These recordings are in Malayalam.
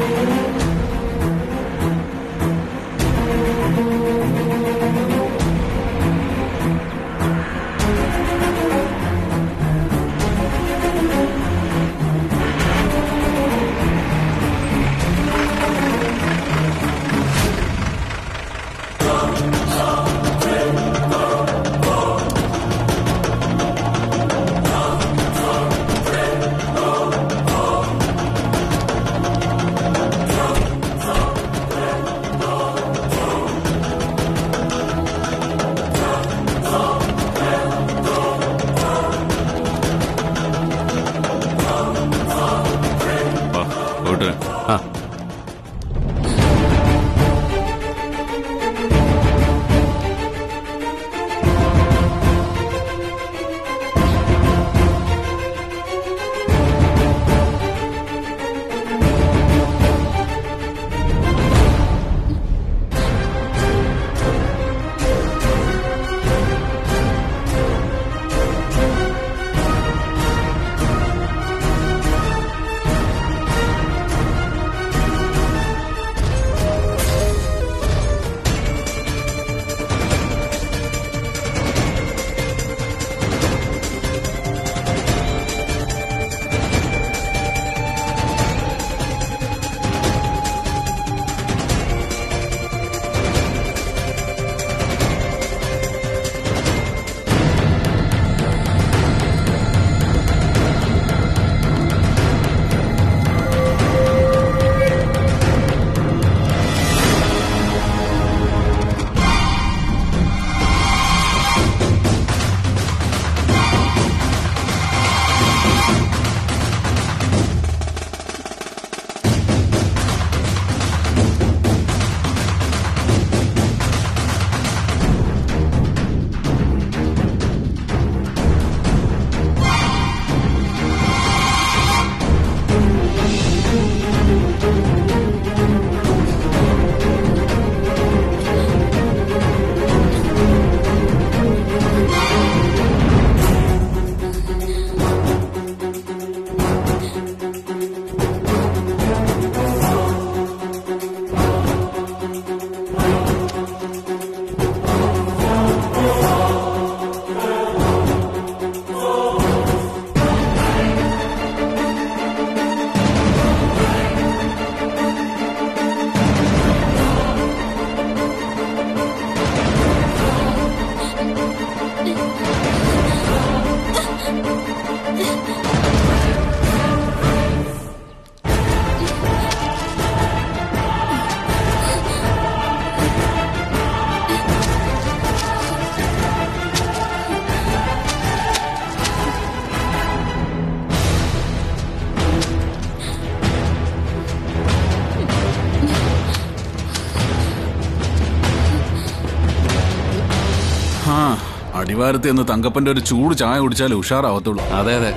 വാ പോയിട്ട് വരാം. ആ ആ അടിവാരത്ത് നിന്ന് തങ്കപ്പന്റെ ഒരു ചൂട് ചായ കുടിച്ചാലേ ഉഷാറാവത്തുള്ളൂ അതെ അതെ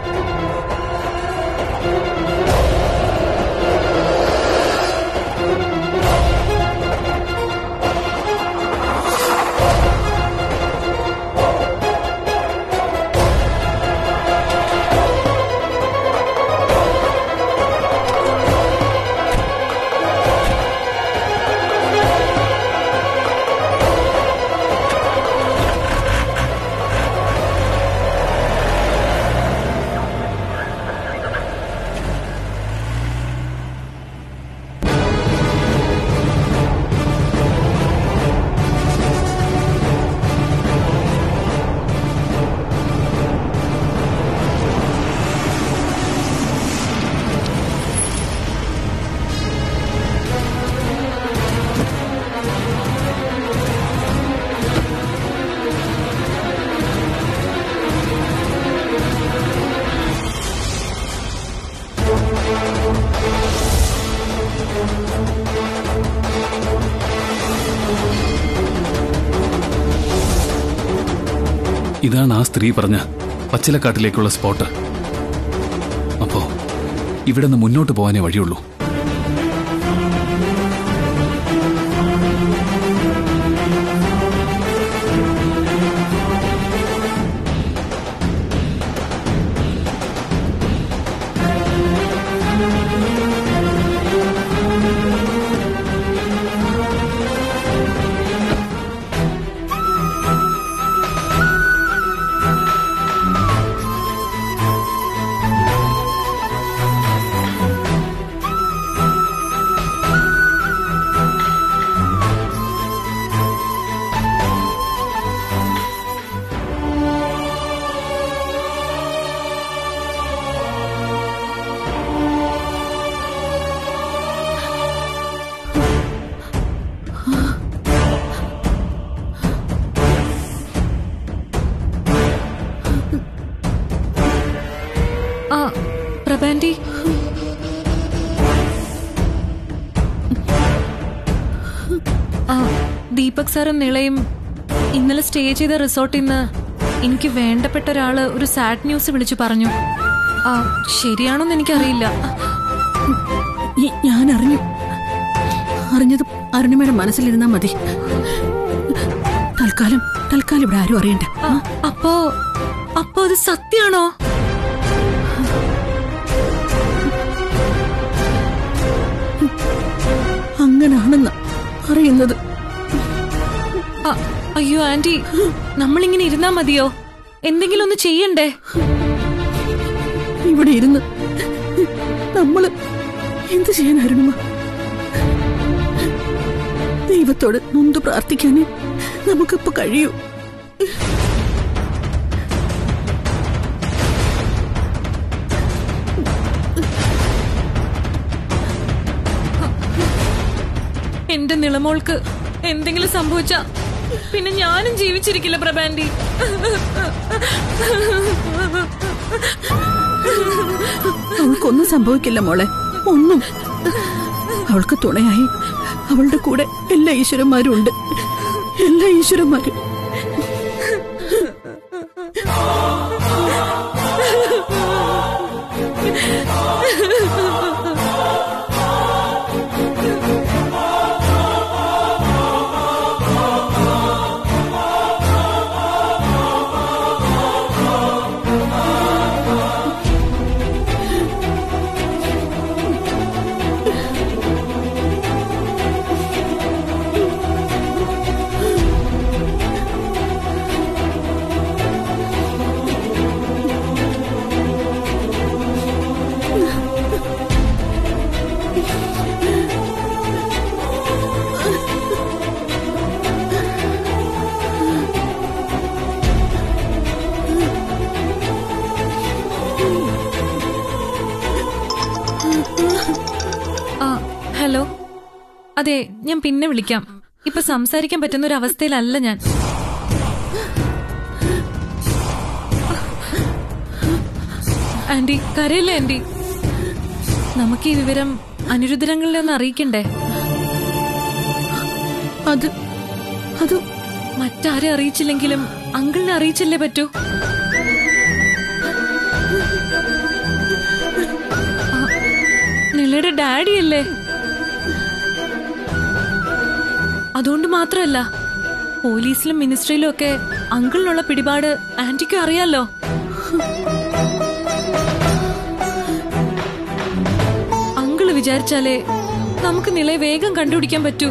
ഇതാണ് ആ സ്ത്രീ പറഞ്ഞ പച്ചിലക്കാട്ടിലേക്കുള്ള സ്പോട്ട് അപ്പോ ഇവിടെ നിന്ന് മുന്നോട്ട് പോകാനേ വഴിയുള്ളൂ ആന്റി ആ ദീപക് സാറും നിളയും ഇന്നലെ സ്റ്റേ ചെയ്ത റിസോർട്ടിൽ നിന്ന് എനിക്ക് വേണ്ടപ്പെട്ട ഒരാള് ഒരു സാഡ് ന്യൂസ് വിളിച്ചു പറഞ്ഞു ആ ശരിയാണോന്ന് എനിക്കറിയില്ല ഈ- ഞാൻ അറിഞ്ഞു അറിഞ്ഞത് അരുണിമയുടെ മനസ്സിലിരുന്നാ മതി തൽക്കാലം തൽക്കാലം ഇവിടെ ആരും അറിയണ്ട ആ, അപ്പോ അപ്പോ അത് സത്യാണോ അങ്ങനാണെന്ന് അറിയുന്നത് ആ, അയ്യോ ആന്റി നമ്മളിങ്ങനെ ഇരുന്നാ മതിയോ എന്തെങ്കിലും ഒന്ന് ചെയ്യണ്ടേ ഇവിടെ ഇരുന്ന് നമ്മള് എന്ത് ചെയ്യാൻ അരുണിമ ദൈവത്തോട് നൊന്ത് പ്രാർത്ഥിക്കാനേ നമുക്കിപ്പോ കഴിയൂ എന്റെ നിളമോൾക്ക് എന്തെങ്കിലും സംഭവിച്ച പിന്നെ ഞാനും ജീവിച്ചിരിക്കില്ല പ്രഭാൻഡി അവൾക്കൊന്നും സംഭവിക്കില്ല മോളെ ഒന്നും അവൾക്ക് തുണയായി അവളുടെ കൂടെ എല്ലാ ഈശ്വരന്മാരും ഉണ്ട് എല്ലാ ഈശ്വരന്മാരും ആ ഹലോ അതെ ഞാൻ പിന്നെ വിളിക്കാം ഇപ്പൊ സംസാരിക്കാൻ പറ്റുന്ന ഒരു അവസ്ഥയിലല്ല ഞാൻ ആന്റി കരയില്ലേ ആന്റി നമുക്ക് ഈ വിവരം അനിരുദ്ധരങ്ങളിലെ ഒന്ന് അറിയിക്കണ്ടേ അത് അത് മറ്റാരെ അറിയിച്ചില്ലെങ്കിലും അങ്കിളിനെ അറിയിച്ചല്ലേ പറ്റൂ ആ, നിലയുടെ ഡാഡിയല്ലേ അതുകൊണ്ട് മാത്രമല്ല പോലീസിലും മിനിസ്ട്രിയിലും ഒക്കെ അങ്കിളിനുള്ള പിടിപാട് ആന്റിക്കും അറിയാലോ അങ്കിള് വിചാരിച്ചാലേ നമുക്ക് നിലയെ വേഗം കണ്ടുപിടിക്കാൻ പറ്റൂ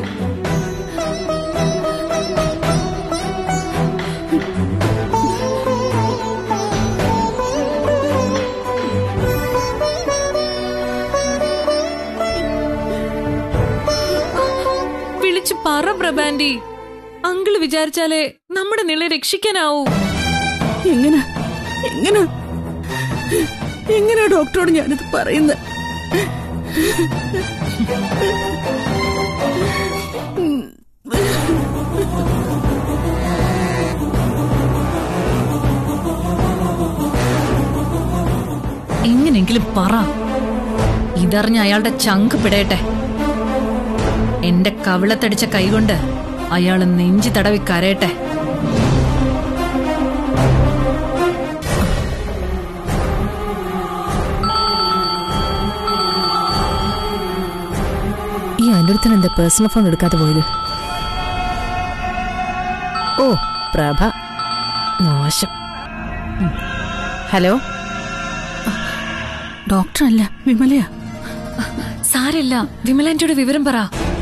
വിളിച്ചു പറ പ്രഭാൻഡി അങ്കിള് വിചാരിച്ചാലേ നമ്മുടെ നിളയെ രക്ഷിക്കാനാവൂ എങ്ങനെ എങ്ങനെ എങ്ങനെ ഡോക്ടറോട് ഞാനിത് പറയുന്നത് എങ്ങനെങ്കിലും പറ ഇതറിഞ്ഞ അയാളുടെ ചങ്ക് പിടയട്ടെ എന്റെ കവിളത്തടിച്ച കൈകൊണ്ട് അയാൾ നെഞ്ചി തടവി കരയട്ടെ ഈ അനിരുദ്ധൻ എന്താ പേഴ്സണൽ ഫോൺ എടുക്കാതെ പോയത് ഓ പ്രഭ മോശം ഉം. ഹലോ ഡോക്ടറല്ല വിമലയാ സാരില്ല വിമലാന്റിയുടെ വിവരം പറ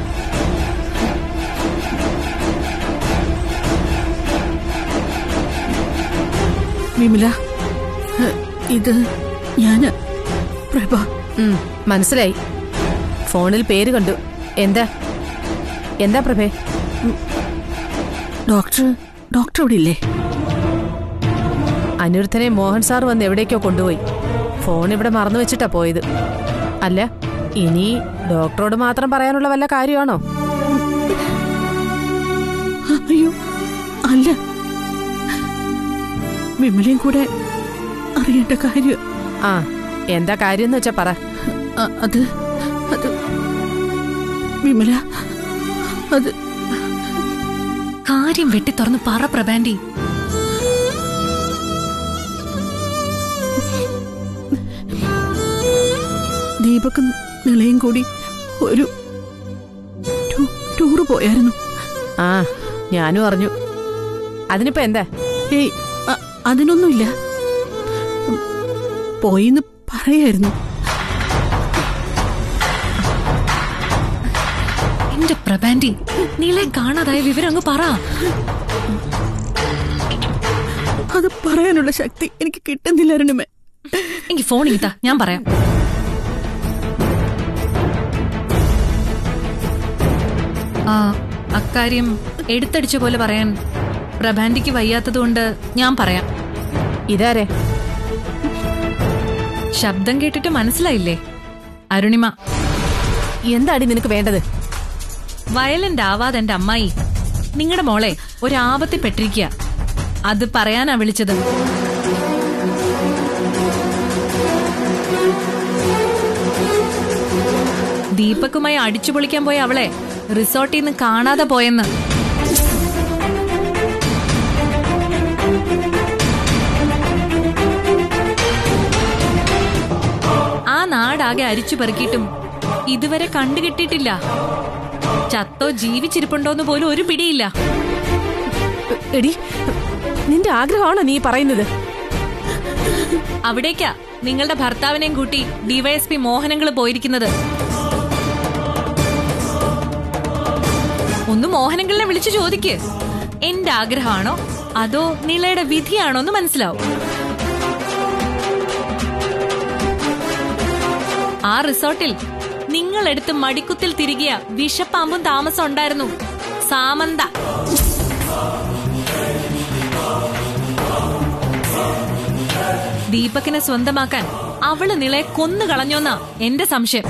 വിമല ഹ്, ഇത് ഞാന് പ്രഭ ഉം, മനസ്സിലായി ഫോണിൽ പേര് കണ്ടു എന്താ എന്താ പ്രഭേ ഡോക്ടർ ഡോക്ടർ ഇവിടെ ഇല്ലേ അനിരുദ്ധനെ മോഹൻ സാർ വന്ന് എവിടേക്കോ കൊണ്ടുപോയി ഫോൺ ഇവിടെ മറന്നു വെച്ചിട്ടാ പോയത് അല്ല ഇനി ഡോക്ടറോട് മാത്രം പറയാനുള്ള വല്ല കാര്യമാണോ അയ്യോ അല്ല വിമലയും കൂടെ അറിയേണ്ട കാര്യം ആ എന്താ കാര്യം എന്ന് വെച്ചാ പറ അ- അത് അത് വിമല അത് കാര്യം വെട്ടി തുറന്ന് പറ പ്രഭാൻഡി ദീപക്കും നിളയും കൂടി ഒരു ടൂ- ടൂറ് പോയായിരുന്നു ആ ഞാനും അറിഞ്ഞു അതിനിപ്പോ എന്താ ഏയ് അ- അതിനൊന്നുമില്ല ഉം, പോയിന്ന് പറയായിരുന്നു എന്റെ പ്രഭാൻഡി നീളെ കാണാതായ വിവരം അങ്ങ് പറ അത് പറയാനുള്ള ശക്തി എനിക്ക് കിട്ടുന്നില്ല അരുണിമേ എനിക്ക് ഫോൺ ഇതാ ഞാൻ പറയാം ആ അക്കാര്യം എടുത്തടിച്ച പോലെ പറയാൻ പ്രഭാൻഡിക്ക് വയ്യാത്തതുകൊണ്ട് ഞാൻ പറയാം ഇതാരെ ശബ്ദം കേട്ടിട്ട് മനസ്സിലായില്ലേ അരുണിമ എന്താടി നിനക്ക് വേണ്ടത് വയലന്റ് ആവാതെ എന്റെ അമ്മായി നിങ്ങളുടെ മോളെ ഒരാപത്തിൽ പെട്ടിരിക്കുക അത് പറയാനാ വിളിച്ചത് ദീപക്കുമായി അടിച്ചു പൊളിക്കാൻ പോയ അവളെ റിസോർട്ടിൽ നിന്ന് കാണാതെ പോയെന്ന് ആ നാടാകെ അരിച്ചു പെറുക്കിയിട്ടും ഇതുവരെ കണ്ടുകിട്ടിയിട്ടില്ല ചത്തോ ജീവിച്ചിരിപ്പുണ്ടോന്ന് പോലും ഒരു പിടിയില്ല എടി നിന്റെ ആഗ്രഹമാണോ നീ പറയുന്നത് അവിടേക്കാ നിങ്ങളുടെ ഭർത്താവിനെയും കൂട്ടി ഡിവൈഎസ്പി മോഹനങ്ങൾ പോയിരിക്കുന്നത് ഒന്ന് മോഹനങ്ങളിനെ വിളിച്ചു ചോദിക്ക് എന്റെ ആഗ്രഹമാണോ അതോ നിളയുടെ വിധിയാണോ എന്ന് മനസ്സിലാവും ആ റിസോർട്ടിൽ നിങ്ങളെടുത്ത് മടിക്കുത്തിൽ തിരികിയ വിഷപ്പാമ്പും താമസം ഉണ്ടായിരുന്നു സാമന്ത ദീപകിനെ സ്വന്തമാക്കാൻ അവള് നിളയെ കൊന്നു കളഞ്ഞോന്നാ എന്റെ സംശയം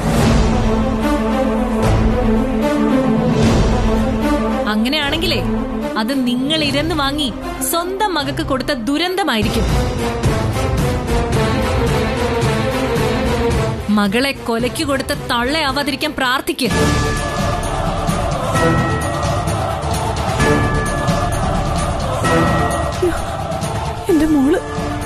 അങ്ങനെയാണെങ്കിലേ അത് നിങ്ങൾ ഇരന്ന് വാങ്ങി സ്വന്തം മകക്ക് കൊടുത്ത ദുരന്തമായിരിക്കും മകളെ കൊലയ്ക്ക് കൊടുത്ത തള്ളയാവാതിരിക്കാൻ പ്രാർത്ഥിക്കുക എന്റെ മോള്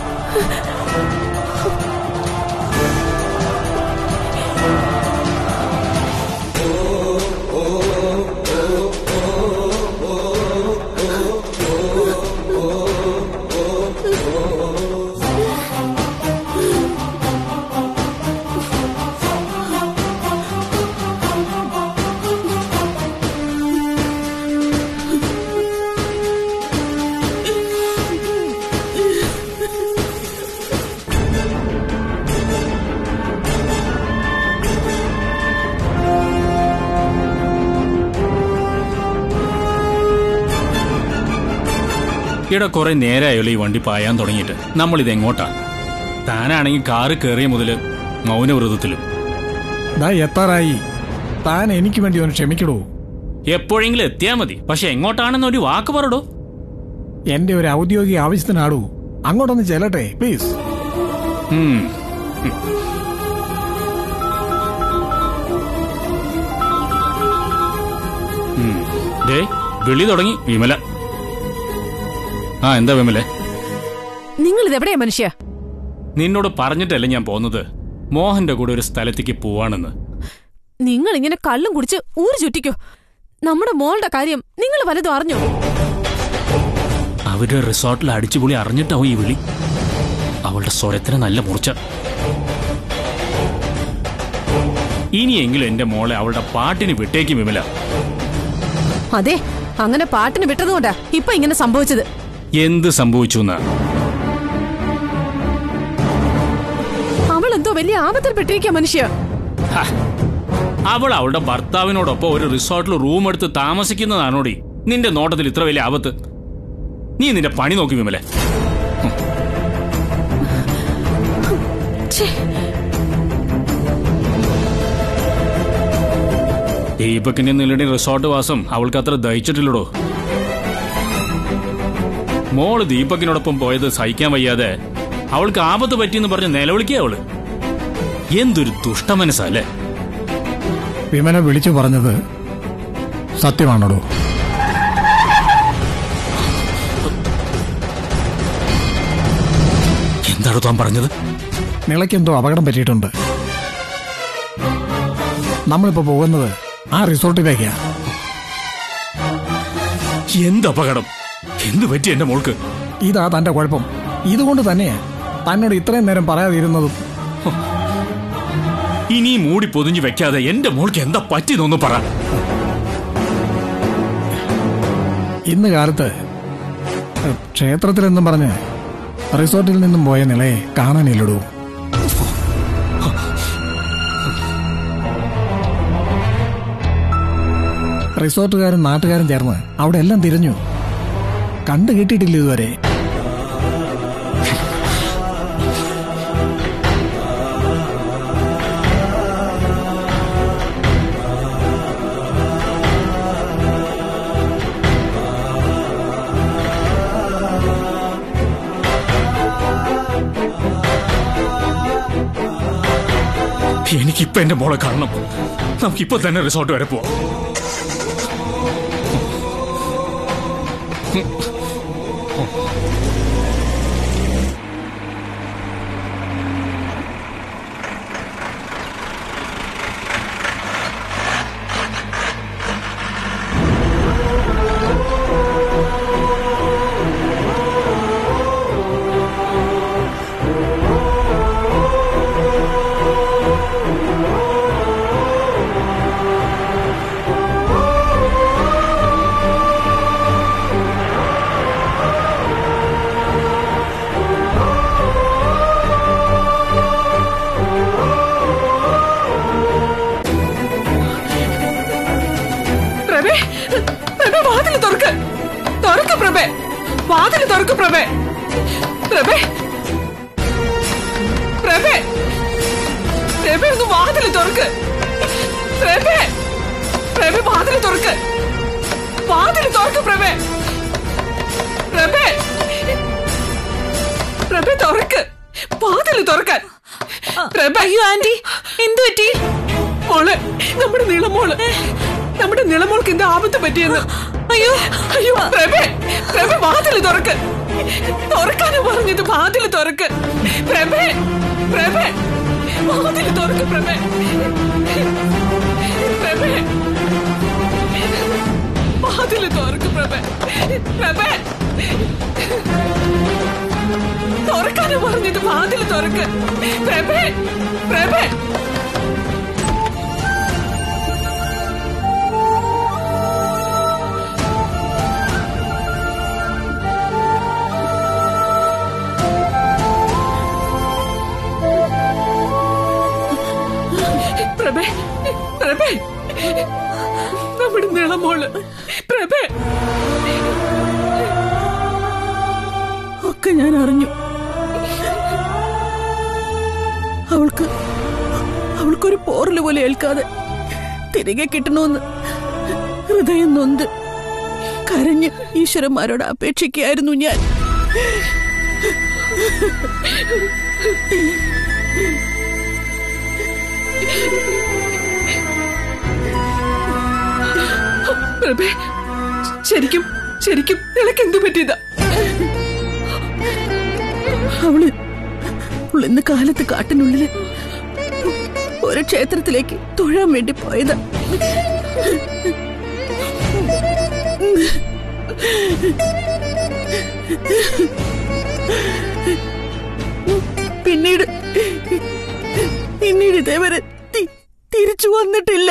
ഇവിടെ കുറെ നേരമായല്ലോ ഈ വണ്ടി പായാൻ തുടങ്ങിയിട്ട് നമ്മൾ ഇത് എങ്ങോട്ടാ താനാണെങ്കിൽ കാറ് കയറിയ മുതല് മൗനവ്രതത്തിലും ദാ എത്താറായി താൻ എനിക്ക് വേണ്ടി ഒന്ന് ക്ഷമിക്കടോ എപ്പോഴെങ്കിലും എത്തിയാ മതി പക്ഷെ എങ്ങോട്ടാണെന്ന് ഒരു വാക്ക് പറടോ എന്റെ ഒരു ഔദ്യോഗിക ആവശ്യത്തിനാടോ അങ്ങോട്ടൊന്ന് ചെല്ലട്ടെ പ്ലീസ് ഉം. ഉം. ദേ വിളി തുടങ്ങി വിമല ആ എന്താ വിമലെ നിങ്ങൾ ഇതെവിടെയാ മനുഷ്യ നിന്നോട് പറഞ്ഞിട്ടല്ലേ ഞാൻ പോന്നത് മോഹന്റെ കൂടെ ഒരു സ്ഥലത്തേക്ക് പോവാണെന്ന് നിങ്ങൾ ഇങ്ങനെ കള്ളും കുടിച്ച് ഊര് ചുറ്റിക്കോ നമ്മുടെ മോളുടെ കാര്യം നിങ്ങൾ വലതും അറിഞ്ഞോ അവരുടെ റിസോർട്ടിൽ അടിച്ചുപൊളി അറിഞ്ഞിട്ടാവും ഈ വിളി അവളുടെ സ്വരത്തിന് നല്ല മൂർച്ച ഇനിയെങ്കിലും എന്റെ മോളെ അവളുടെ പാട്ടിന് വിട്ടേക്കും വിമല അതെ അങ്ങനെ പാട്ടിന് വിട്ടതുകൊണ്ടാ ഇപ്പൊ ഇങ്ങനെ സംഭവിച്ചത് എന്ത് സംഭവിച്ചു എന്നാ അവൾ എന്തോ വലിയ ആപത്തിൽ പെട്ടിരിക്കുക മനുഷ്യ ഹ, അവൾ അവളുടെ ഭർത്താവിനോടൊപ്പം ഒരു റിസോർട്ടിൽ റൂം എടുത്ത് താമസിക്കുന്നതാണോടി നിന്റെ നോട്ടത്തിൽ ഇത്ര വലിയ ആപത്ത് നീ നിന്റെ പണി നോക്കി വിമലെ ഛേ, ദീപകിന്റെ നിലയുടെയും റിസോർട്ട് വാസം അവൾക്ക് അത്ര ദഹിച്ചിട്ടില്ലടോ മോള് ദീപകിനോടൊപ്പം പോയത് സഹിക്കാൻ വയ്യാതെ അവൾക്ക് ആപത്ത് പറ്റിയെന്ന് പറഞ്ഞ് നിലവിളിക്കുക അവള് എന്തൊരു ദുഷ്ടമനസ്സല്ലേ വിമല വിളിച്ചു പറഞ്ഞത് സത്യമാണോടോ എന്താണോ താൻ പറഞ്ഞത് നിളയ്ക്കെന്തോ അപകടം പറ്റിയിട്ടുണ്ട് നമ്മളിപ്പോ പോകുന്നത് ആ റിസോർട്ടിലേക്കാ എന്ത് അപകടം എന്ത് പറ്റി എന്റെ മോൾക്ക് ഇതാ തന്റെ കുഴപ്പം ഇതുകൊണ്ട് തന്നെയാ തന്നോട് ഇത്രയും നേരം പറയാതിരുന്നതും ഇനി മൂടി പൊതിഞ്ഞു വെക്കാതെ എന്റെ മോൾക്ക് എന്താ പറ്റിയെന്നൊന്ന് പറ ഇന്ന് കാലത്ത് ഏ, ക്ഷേത്രത്തിലെന്നും പറഞ്ഞ് റിസോർട്ടിൽ നിന്നും പോയ നിലയെ കാണാനില്ലടൂ റിസോർട്ടുകാരും നാട്ടുകാരും ചേർന്ന് അവിടെ എല്ലാം തിരഞ്ഞു കണ്ടു കിട്ടിയിട്ടില്ല ഇതുവരെ എനിക്കിപ്പോ എന്റെ മോളെ കാണണം നമുക്കിപ്പോ തന്നെ റിസോർട്ട് വരെ പോവാം പ്രഭേ പ്രഭേ വാതിൽ തുറക്ക് തുറക്ക് പ്രഭേ വാതിൽ തുറക്ക് പ്രഭേ പ്രഭേ പ്രഭേ പ്രഭേ ഒന്ന് വാതിൽ തുറക്ക് പ്രഭേ പ്രഭേ വാതിൽ തുറക്ക് വാതിൽ തുറക്ക് പ്രഭേ പ്രഭേ പ്രഭേ തുറക്ക് വാതിൽ തുറക്കാൻ പ്രഭേ അയ്യോ ആന്റി എന്തു പറ്റി മോള് നമ്മുടെ നിളമോള് നമ്മുടെ നിളമോൾക്ക് എന്താ ആപത്ത് പറ്റിയെന്ന് അയ്യോ അയ്യോ പ്രഭേ പ്രഭേ വാതില് തുറക്ക് തുറക്കാനാ പറഞ്ഞത് വാതില് തുറക്ക് പ്രഭേ പ്രഭേ വാതില് തുറക്ക് പ്രഭേ പ്രഭേ വാതില് തുറക്ക് പ്രഭേ പ്രഭേ തുറക്കാനാ പറഞ്ഞത് വാതില് തുറക്ക് പ്രഭേ പ്രഭേ പ്രഭേ പ്രഭേ നമ്മുടെ നിളമോള് പ്രഭേ ഒക്കെ ഞാൻ അറിഞ്ഞു അവൾക്ക് അവൾക്കൊരു പോറല് പോലെ ഏൽക്കാതെ തിരികെ കിട്ടണമെന്ന് ഹൃദയം നൊന്ത് കരഞ്ഞ് ഈശ്വരന്മാരോട് അപേക്ഷിക്കുകയായിരുന്നു ഞാൻ പ്രഭേ ശരിക്കും ശരിക്കും നിനക്ക് എന്തു പറ്റിയതാ അവള് അവൾ ഇന്ന് കാലത്ത് കാട്ടിനുള്ളില് ഒരു ക്ഷേത്രത്തിലേക്ക് തൊഴാൻ വേണ്ടി പോയതാ പിന്നീട് പിന്നീട് ഇതേവരെ തി- തിരിച്ചു വന്നിട്ടില്ല